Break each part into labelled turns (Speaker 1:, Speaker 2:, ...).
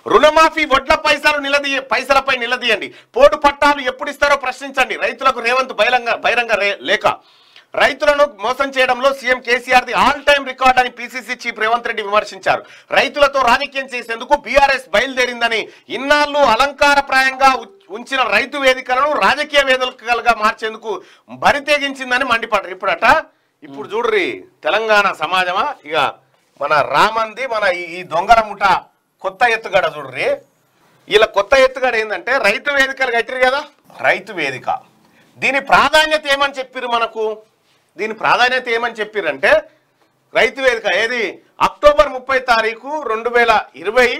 Speaker 1: రుణమాఫీ వడ్ల పైసలు నిలదీయ పైసలపై నిలదీయండి పోటు పట్టాలు ఎప్పుడు ఇస్తారో ప్రశ్నించండి రైతులకు రేవంత్ బహిరంగ బహిరంగ రే- లేఖ రైతులను మోసం చేయడంలో CM KCR the all time record అని పిసిసి చీఫ్ రేవంత్ రెడ్డి విమర్శించారు రైతులతో రాజకీయం చేసేందుకు బీఆర్ఎస్ బయలుదేరిందని ఇన్నాళ్ళు అలంకారప్రాయంగా ఉ- ఉంచిన రైతు వేదికలను రాజకీయ వేదికలుగా మార్చేందుకు బరితెగించిందని మండిపడ్డారు ఇప్పుడట ఇప్పుడు చూడ్రి తెలంగాణ సమాజమా ఇక మన రామంది మన ఈ- ఈ దొంగల ముఠ కొత్త ఎత్తుగడ చూడ్రి ఇలా కొత్త ఎత్తుగడ ఏంటంటే రైతు వేదికలు కట్టిరు కదా రైతు వేదిక దీని ప్రాధాన్యత ఏమని చెప్పిర్రు మనకు దీని ప్రాధాన్యత ఏమని చెప్పిర్రంటే రైతు వేదిక ఏది అక్టోబర్ ముప్పై తారీఖు రెండు వేల ఇరవై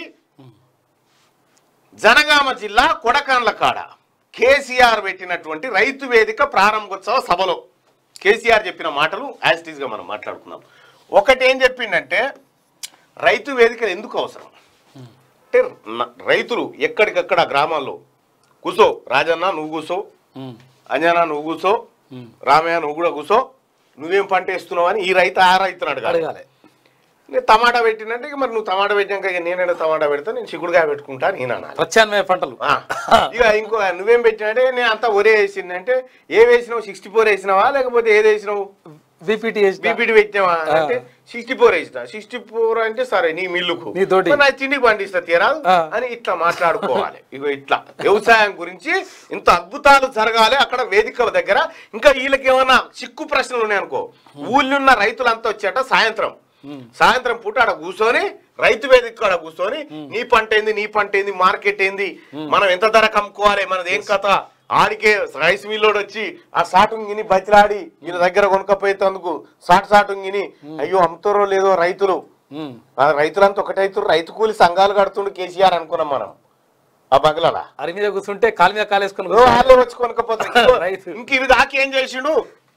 Speaker 1: జనగామ జిల్లా కొడకండ్ల కాడ కేసీఆర్ పెట్టినటువంటి రైతు వేదిక ప్రారంభోత్సవ సభలో కేసీఆర్ చెప్పిన మాటలు యాజ్ ఇట్ గా మనం మాట్లాడుకుందాం ఒకటి ఏం చెప్పిండంటే రైతు వేదికలు ఎందుకు అవసరం అంటే న- రైతులు ఎక్కడికక్కడ గ్రామాల్లో కూసో రాజన్న నువ్వు కూసో
Speaker 2: ఉమ్,
Speaker 1: అంజనా నువ్వు కూసో
Speaker 2: ఉమ్.
Speaker 1: రామయ్య నువ్వు కూడా కూసో నువ్వేం పంట వేస్తున్నావు అని ఈ రైతు ఆ రైతును అడగాలి
Speaker 2: అడగాలి
Speaker 1: నేను టమాటా పెట్టినంటే ఇక మరి నువ్వు టమాటా పెట్టినాక ఇక నేనైనా టమాటా పెడతా నేను చిక్కుడుకాయ పెట్టుకుంటా నేను అనాలి
Speaker 2: ప్రత్యామ్నాయ పంటలు
Speaker 1: ఆ, ఇక ఇంకో నువ్వేం పెట్టినంటే నేను అంతా ఒరే వేసిందంటే ఏ వేసినావు సిక్స్టీ ఫోర్ వేసినావా లేకపోతే ఏది వేసినావు
Speaker 2: బీపీటీ
Speaker 1: బీపీటీ పెట్టినావా అంటే సిక్స్టీ ఫోర్ వేసిన సిక్స్టీ ఫోర్ అంటే సరే నీ మిల్లుకు
Speaker 2: నీ తోటి.
Speaker 1: మరి నా తిండి పండిస్తా తీరాదు
Speaker 2: ఆ.
Speaker 1: అని ఇట్లా మాట్లాడుకోవాలి ఇగో ఇట్లా వ్యవసాయం గురించి ఇంత అద్భుతాలు జరగాలి అక్కడ వేదిక దగ్గర ఇంకా వీళ్ళకి ఏమైనా చిక్కు ప్రశ్నలు ఉన్నాయనుకో ఊళ్ళున్న రైతులంతా వచ్చేట సాయంత్రం సాయంత్రం పూట ఆడ కూర్చొని రైతు వేదిక కాడ కూర్చొని నీ పంట ఏంది నీ పంట ఏంది మార్కెట్ ఏంది మనం ఎంత ధరకు అమ్ముకోవాలి మనది ఏం కథ ఆడికే రైస్ మిల్లోడు వచ్చి ఆ సాటుంగిని బతిలాడి వీళ్ళ దగ్గర కొనుక్కపోయేందుకు సాటు సాటుంగిని అయ్యో అమ్ముతారో లేదో రైతులు
Speaker 2: ఉమ్,
Speaker 1: ఆ రైతులంతా ఒకటైతురు రైతు కూలి సంఘాలు కడుతుండు కేసీఆర్ అనుకున్నాం మనం ఆ బగలలా
Speaker 2: అరి మీద కూర్చుంటే కాలు మీద కాలేసుకొని
Speaker 1: ఓ వాళ్ళే వచ్చి కొనుక్కపోతారు
Speaker 2: రైతు.
Speaker 1: ఇంక ఇవి దాకేం చేసిండు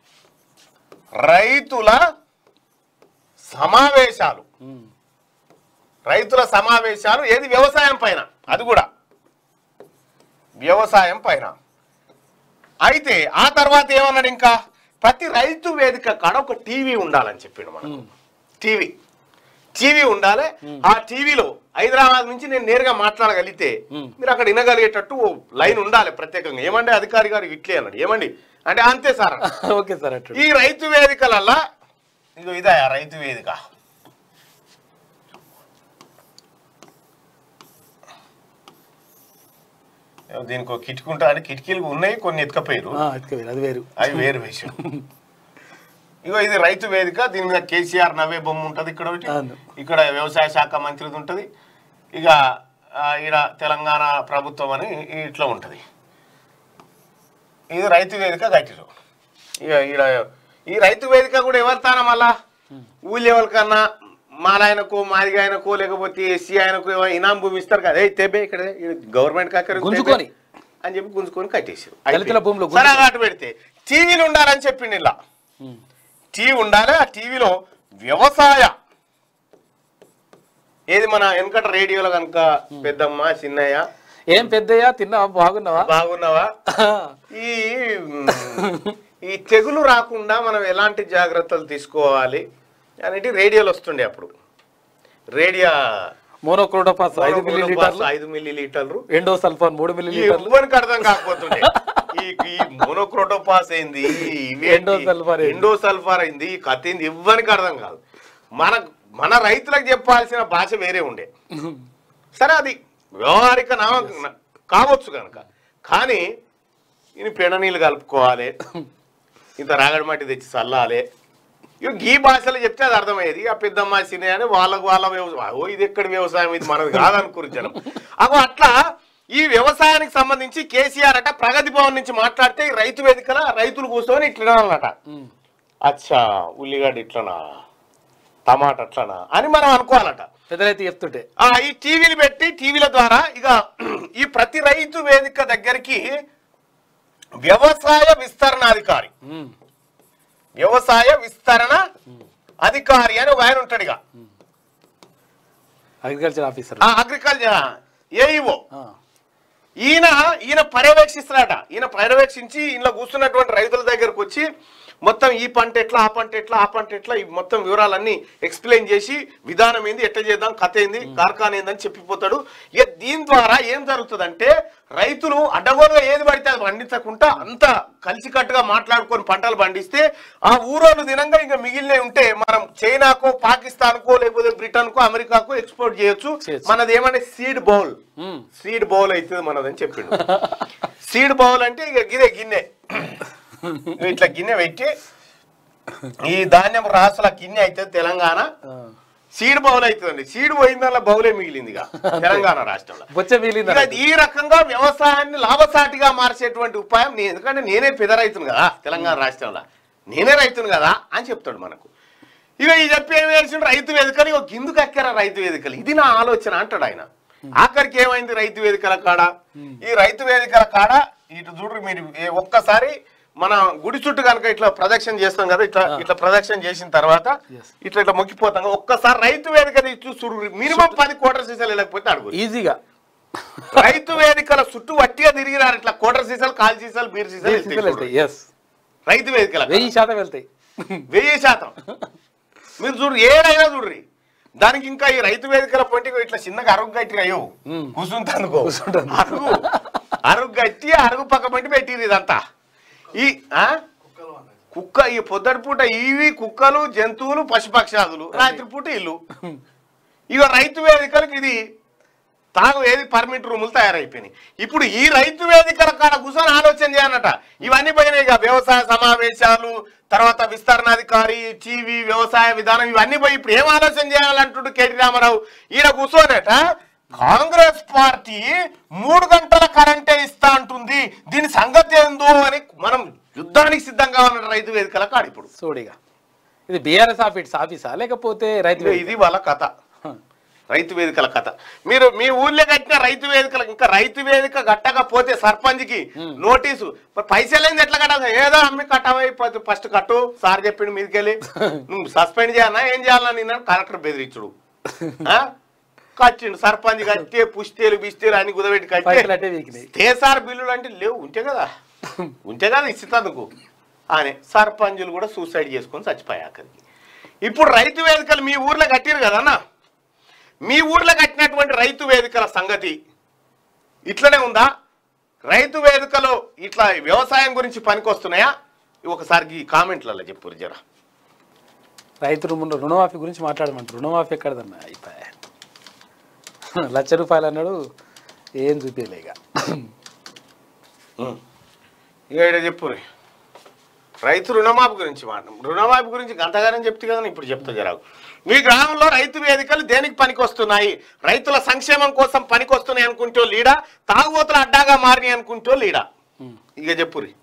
Speaker 1: రైతుల సమావేశాలు
Speaker 2: ఉమ్,
Speaker 1: రైతుల సమావేశాలు ఏది వ్యవసాయం పైన అది కూడా వ్యవసాయం పైన అయితే ఆ తర్వాత ఏమన్నాడు ఇంకా ప్రతి రైతు వేదిక కాడ ఒక టీవీ ఉండాలని చెప్పిండు మనకు టీవీ టీవీ ఉండాలి ఆ టీవీలో హైదరాబాద్ నుంచి నేను నేరుగా మాట్లాడగలిగితే
Speaker 2: మ్మ్.
Speaker 1: మీరు అక్కడ వినగలిగేటట్టు ఓ లైన్ ఉండాలి ప్రత్యేకంగా ఏమండి అధికారి గారు ఇట్లే అన్నాడు ఏమండి అంటే అంతే సార్ అన్నాడు.
Speaker 2: ఓకే సార్ అట్లా
Speaker 1: ఈ రైతు వేదికలల్లా ఇదో ఇదే ఆ రైతు వేదిక ఏమో దీనికి ఒక కిటికీ ఉంటా అంటే కిటికీలు ఉన్నాయి కొన్ని ఎత్తుకపోయారు
Speaker 2: ఎత్తుకోవాలి అది వేరు
Speaker 1: అవి వేరు విషయం ఇగో ఇది రైతు వేదిక దీని మీద కేసీఆర్ నవ్వే బొమ్మ ఉంటది ఇక్కడ ఒకటి
Speaker 2: అవును.
Speaker 1: ఇక్కడ వ్యవసాయ శాఖ మంత్రిది ఉంటది ఇక ఆ, ఈడ తెలంగాణ ప్రభుత్వం అని ఇట్లా ఉంటది ఇది రైతు వేదిక కట్టిరు ఇక ఈడ ఈ రైతు వేదిక కూడా ఎవరితానా మళ్ళా ఊళ్ళో ఎవరికన్నా మాలాయనకో మాదిగాయనకో లేకపోతే ఎస్సీ ఆయనకో ఏవో ఇనాం భూమి ఇస్తారు కదా ఏ తెబే ఇక్కడ గవర్నమెంట్ కాకర
Speaker 2: గుంజుకొని.
Speaker 1: అని చెప్పి గుంజుకొని కట్టేసారు
Speaker 2: దళితుల భూమిలో
Speaker 1: సరే అటు పెడితే టీవీలు ఉండాలని చెప్పిండు ఇలా
Speaker 2: ఉమ్,
Speaker 1: టీవీ ఉండాలి ఆ టీవీలో వ్యవసాయ ఏది మన వెనకట రేడియోలో కనుక పెద్దమ్మ చిన్నయ్య
Speaker 2: ఏం పెద్దయ్యా తిన్నావా బాగున్నావా
Speaker 1: బాగున్నావా ఈ మ్, ఈ తెగులు రాకుండా మనం ఎలాంటి జాగ్రత్తలు తీసుకోవాలి అనేటి రేడియోలు వస్తుండే అప్పుడు రేడియో
Speaker 2: మోనోక్రోటోపాస్ ఐదు మిల్లీ లీటర్లు
Speaker 1: ఐదు మిల్లీ లీటర్లు
Speaker 2: ఎండో సల్ఫాన్ మూడు మిల్లీ
Speaker 1: ఈ
Speaker 2: లీటర్లు
Speaker 1: ఎవ్వరికి అర్థం కాకపోతుండే ఈ ఈ మోనోక్రోటోపాస్ అయింది ఇవి ఏంటి?
Speaker 2: ఎండోసల్ఫార్ ఏంది?
Speaker 1: ఎండోసల్ఫార్ అయింది ఈ కథ ఏంది ఎవ్వరికి అర్థం కాదు మన మన రైతులకు చెప్పాల్సిన భాష వేరే ఉండే సరే అది వ్యవహారిక నామ కావచ్చు కనుక కానీ ఇది పెడ నీళ్ళు కలుపుకోవాలి ఇంత రాగడి మట్టి తెచ్చి చల్లాలి ఇక ఈ భాషలో చెప్తే అది అర్థమయ్యేది ఆ పెద్దమ్మ సినే అని వాళ్ళకు వాళ్ళ వ్యవసాయం ఓ ఇది ఎక్కడ వ్యవసాయం ఇది మనది కాదనుకురు జనం అగో అట్లా ఈ వ్యవసాయానికి సంబంధించి కేసీఆర్ అట ప్రగతి భవన్ నుంచి మాట్లాడితే ఈ రైతు వేదికల రైతులు కూర్చొని ఇట్లా అన్నట
Speaker 2: ఉమ్,
Speaker 1: అచ్చా ఉల్లిగడ్డ ఇట్లనా టమాటా అట్లనా అని మనం అనుకోవాలట
Speaker 2: పెద్దలైతే చెప్తుంటే
Speaker 1: ఆ ఈ టీవీలు పెట్టి టీవీల ద్వారా ఇక ఈ ప్రతి రైతు వేదిక దగ్గరికి వ్యవసాయ విస్తరణాధికారి
Speaker 2: ఉమ్,
Speaker 1: వ్యవసాయ విస్తరణ అధికారి అని ఒక ఆయన ఉంటాడు ఇక
Speaker 2: అగ్రికల్చర్ ఆఫీసర్
Speaker 1: ఆ అగ్రికల్చర్ ఏఈఓ
Speaker 2: ఆ,
Speaker 1: ఈయన ఈయన పర్యవేక్షిస్తున్నాడట ఈయన పర్యవేక్షించి ఇంట్లో కూర్చున్నటువంటి రైతుల దగ్గరకు వచ్చి మొత్తం ఈ పంట ఎట్లా ఆ పంట ఎట్లా ఆ పంట ఎట్లా ఈ మొత్తం వివరాలన్నీ ఎక్స్ప్లెయిన్ చేసి విధానం ఏంది ఎట్లా చేద్దాం కథ ఏంది కార్ఖాన ఏందని చెప్పిపోతాడు ఇక దీని ద్వారా ఏం జరుగుతుందంటే రైతులు అడ్డగోలుగా ఏది పడితే అది పండించకుండా అంత కలిసికట్టుగా మాట్లాడుకొని పంటలు పండిస్తే ఆ ఊరోళ్ళు దినంగా ఇంకా మిగిలినవి ఉంటే మనం చైనాకో పాకిస్తాన్కో లేకపోతే బ్రిటన్కో అమెరికాకో ఎక్స్పోర్ట్ చేయొచ్చు
Speaker 2: చేయొచ్చు.
Speaker 1: మనది ఏమంటే సీడ్ బౌల్
Speaker 2: మ్మ్.
Speaker 1: సీడ్ బౌల్ అవుతుంది మనదని చెప్పిండు సీడ్ బౌల్ అంటే ఇక గిదే గిన్నె ఇగో ఇట్లా గిన్నె పెట్టి ఈ ధాన్యం రాసుల గిన్నె అవుతుంది తెలంగాణ
Speaker 2: ఆ.
Speaker 1: సీడ్ బౌల్ అవుతుందండి సీడ్ పోయిందల్లా బౌలే మిగిలింది ఇక తెలంగాణ రాష్ట్రంలో
Speaker 2: బొచ్చ మిగిలింది
Speaker 1: ఇక ఈ రకంగా వ్యవసాయాన్ని లాభసాటిగా మార్చేటువంటి ఉపాయం నేను ఎందుకంటే నేనే పెద్ద రైతును కదా తెలంగాణ రాష్ట్రంలో నేనే రైతును కదా అని చెప్తాడు మనకు ఇక ఈ చెప్పి ఏం చేసిండు రైతు వేదికలు ఇక గిందుకు ఎక్కారా రైతు వేదికలు ఇది నా ఆలోచన అంటాడు ఆయన ఆఖరికి ఏమైంది రైతు వేదికల కాడ ఈ రైతు వేదికల కాడ ఇటు చూడు మీరు ఏ- ఒక్కసారి మన గుడి చుట్టూ కనుక ఇట్లా ప్రదక్షిణ చేస్తాం కదా ఇట్లా ఇట్లా ప్రదక్షిణ చేసిన తర్వాత
Speaker 2: Yes.
Speaker 1: ఇట్లా ఇట్లా మొక్కిపోతాం కదా, ఒక్కసారి రైతు వేదిక చూడు మినిమం పది కోట్ల సీసాలు వెళ్ళకపోతే అడుగు
Speaker 2: ఈజీగా
Speaker 1: రైతు వేదికల చుట్టూ వట్టిగా తిరిగినారు ఇట్లా కోటర్ సీసాలు కాల్ సీసాలు బీర్ సీసాలు వెళ్తాయి చూడు.
Speaker 2: వెళ్తాయి ఎస్
Speaker 1: రైతు వేదికల
Speaker 2: వెయ్యి శాతం వెళ్తాయి
Speaker 1: వెయ్యి శాతం మీరు చూడు ఏడైనా చూడ్రి దానికి ఇంకా ఈ రైతు వేదికల పొంటి ఇట్లా చిన్నగా అరుగు గట్టిగా అయ్యో
Speaker 2: మ్మ్.
Speaker 1: కూర్చుంటానుకో
Speaker 2: కూర్చుంటాను.
Speaker 1: అరుగు అరుగు గట్టి అరుగు పక్క పంటి పెట్టిరు ఇదంతా ఈ ఆ కుక్క ఈ పొద్దటి పూట ఇవి కుక్కలు జంతువులు పశుపక్షాదులు రాత్రి పూట ఇల్లు ఇక రైతు వేదికలకు ఇది తాగు ఏది పర్మిట్ రూములు తయారైపోయినాయి ఇప్పుడు ఈ రైతు వేదికల కాడ కూర్చొని ఆలోచన చేయనట ఇవన్నీ పోయినాయి ఇక వ్యవసాయ సమావేశాలు తర్వాత విస్తరణాధికారి టీవీ వ్యవసాయ విధానం ఇవన్నీ పోయి ఇప్పుడు ఏం ఆలోచన చేయాలంటుండు కేటీ రామారావు ఈయన కూర్చోనట కాంగ్రెస్ పార్టీ మూడు గంటల కరెంటే ఇస్తా అంటుంది దీని సంగతి ఏందో అని మనం యుద్ధానికి సిద్ధంగా ఉన్న రైతు వేదికల కాడ ఇప్పుడు
Speaker 2: చూడిగా ఇది బీఆర్ఎస్ ఆఫీస్ ఆఫీసా లేకపోతే రైతు
Speaker 1: ఇదిగో ఇది వాళ్ళ కథ రైతు వేదికల కథ మీరు మీ ఊర్లో కట్టిన రైతు వేదికల ఇంకా రైతు వేదిక కట్టకపోతే సర్పంచ్కి నోటీసు మరి పైసలు ఎట్లా కట్టాలి ఏదో అమ్మి కట్టమైపోతే ఫస్ట్ కట్టు సార్ చెప్పిండు మీదకెళ్ళి నువ్వు సస్పెండ్ చేయాలా ఏం చేయాలని నిన్న కలెక్టర్ బెదిరించుడు ఆ? కట్టిండు సర్పంచ్ కట్టే పుస్తేలు బిస్తేలు అన్ని కుదబెట్టి
Speaker 2: పైసలు
Speaker 1: కట్టే
Speaker 2: అంటే వీకినాయి
Speaker 1: తేసార్ బిల్లులు అంటే లేవు ఉంటే కదా ఉంటే కదా ఇచ్చినందుకు అని సర్పంచులు కూడా సూసైడ్ చేసుకొని చచ్చిపోయాయి అక్కడికి ఇప్పుడు రైతు వేదికలు మీ ఊర్లో కట్టిరు కదన్నా మీ ఊర్లో కట్టినటువంటి రైతు వేదికల సంగతి ఇట్లనే ఉందా రైతు వేదికలో ఇట్లా వ్యవసాయం గురించి పనికొస్తున్నాయా ఒకసారి ఈ కామెంట్లలో చెప్పు జరా
Speaker 2: రైతు రుణ రుణమాఫీ గురించి మాట్లాడమంటారు రుణమాఫీ ఎక్కడదన్నా అయిపోయా లక్ష రూపాయలు అన్నాడు ఏం చూపించలే ఇక
Speaker 1: ఇక ఈడ చెప్పు రే. రైతు రుణమాఫీ గురించి మాట రుణమాఫీ గురించి గంతగానే చెప్తే కదా ఇప్పుడు చెప్తా జరాకు మీ గ్రామంలో రైతు వేదికలు దేనికి పనికొస్తున్నాయి రైతుల సంక్షేమం కోసం పనికొస్తున్నాయి అనుకుంటూ లీడా తాగుబోతుల అడ్డాగా మారినాయి అనుకుంటూ లీడా
Speaker 2: ఉమ్.
Speaker 1: ఇక చెప్పురి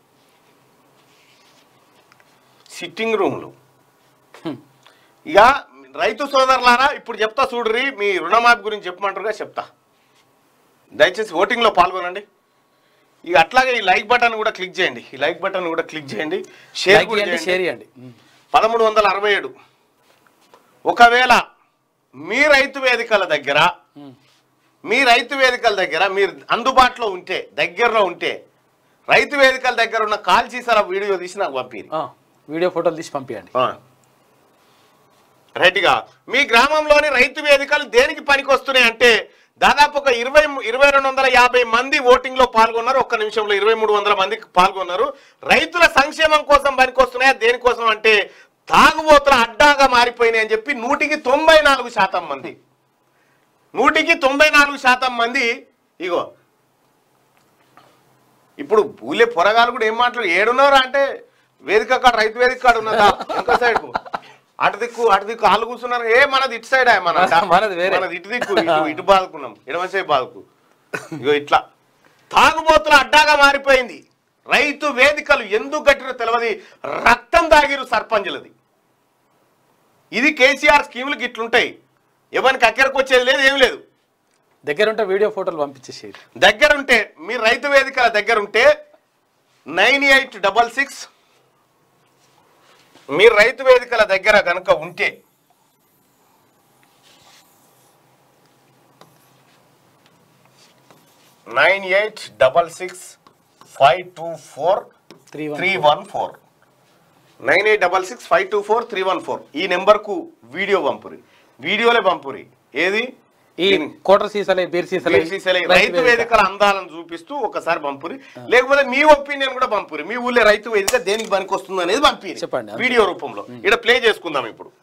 Speaker 1: సిట్టింగ్ రూమ్లు
Speaker 2: హ్మ్.
Speaker 1: ఇక రైతు సోదరులారా ఇప్పుడు చెప్తా చూడ్రి మీ రుణమాఫీ గురించి చెప్పమంటారుగా చెప్తా దయచేసి ఓటింగ్లో పాల్గొనండి ఇక అట్లాగే ఈ లైక్ బటన్ కూడా క్లిక్ చేయండి ఈ లైక్ బటన్ కూడా క్లిక్ చేయండి షేర్
Speaker 2: లైక్
Speaker 1: కూడా
Speaker 2: చేయండి
Speaker 1: చేయండి
Speaker 2: షేర్ చేయండి ఉమ్.
Speaker 1: పదమూడు వందల అరవై ఏడు ఒకవేళ మీ రైతు వేదికల దగ్గర
Speaker 2: ఉమ్.
Speaker 1: మీ రైతు వేదికల దగ్గర మీరు అందుబాటులో ఉంటే దగ్గరలో ఉంటే రైతు వేదికల దగ్గర ఉన్న కాల్ సీసాల వీడియో తీసి నాకు పంపింది
Speaker 2: ఆ, వీడియో ఫోటోలు తీసి పంపించండి
Speaker 1: రైట్గా మీ గ్రామంలోని రైతు వేదికలు దేనికి పనికొస్తున్నాయి అంటే దాదాపు ఒక ఇరవై ఇరవై రెండు వందల యాభై మంది ఓటింగ్ లో పాల్గొన్నారు ఒక్క నిమిషంలో ఇరవై మూడు వందల మంది పాల్గొన్నారు రైతుల సంక్షేమం కోసం పనికొస్తున్నాయా దేనికోసం అంటే తాగుబోతుల అడ్డాగా మారిపోయినాయి అని చెప్పి నూటికి తొంభై నాలుగు శాతం మంది నూటికి తొంభై నాలుగు శాతం మంది ఇగో ఇప్పుడు ఊళ్ళే పొరగాలు కూడా ఏం మాట్లాడు ఏడున్నారా అంటే వేదిక కాడ రైతు వేదిక కాడ ఉన్నదా ఇంకా సైడ్ అటు దిక్కు అటు దిక్కు వాళ్ళు కూర్చున్నారు ఏ మనది ఇటు సైడ్ మన
Speaker 2: మనది వేరే.
Speaker 1: మనది ఇటు దిక్కు ఇటు ఇటు బాదుకున్నాం ఎడమసేపు బాదుకు ఇగో ఇట్లా తాగుబోతుల అడ్డాగా మారిపోయింది రైతు వేదికలు ఎందుకు కట్టినో తెలియదు రక్తం దాగిరు సర్పంచులది ఇది కేసీఆర్ స్కీములు ఇట్లుంటాయి ఎవరికి అక్కడికి వచ్చేది లేదు ఏం లేదు
Speaker 2: దగ్గర ఉంటే వీడియో ఫోటోలు పంపించేసేది
Speaker 1: దగ్గరుంటే మీ రైతు వేదికల దగ్గరుంటే నైన్ ఎయిట్ డబల్ సిక్స్ మీ రైతు వేదికల దగ్గర కనుక ఉంటే nine eight double six five two four
Speaker 2: three
Speaker 1: three
Speaker 2: one
Speaker 1: one four nine eight double six five two four three one four ఈ నెంబర్కు వీడియో పంపురి వీడియోలే పంపురి ఏది
Speaker 2: ఈ కోటర్ సీసాలే బీర్ సీసాలే
Speaker 1: BCCLA రైతు వేదికల అందాలను చూపిస్తూ ఒకసారి పంపురి లేకపోతే మీ ఒపీనియన్ కూడా పంపురి మీ ఊళ్ళో రైతు వేదిక దేనికి పనికి వస్తుంది అనేది పంపిరి
Speaker 2: చెప్పండి.
Speaker 1: వీడియో రూపంలో ఇక్కడ ప్లే చేసుకుందాం ఇప్పుడు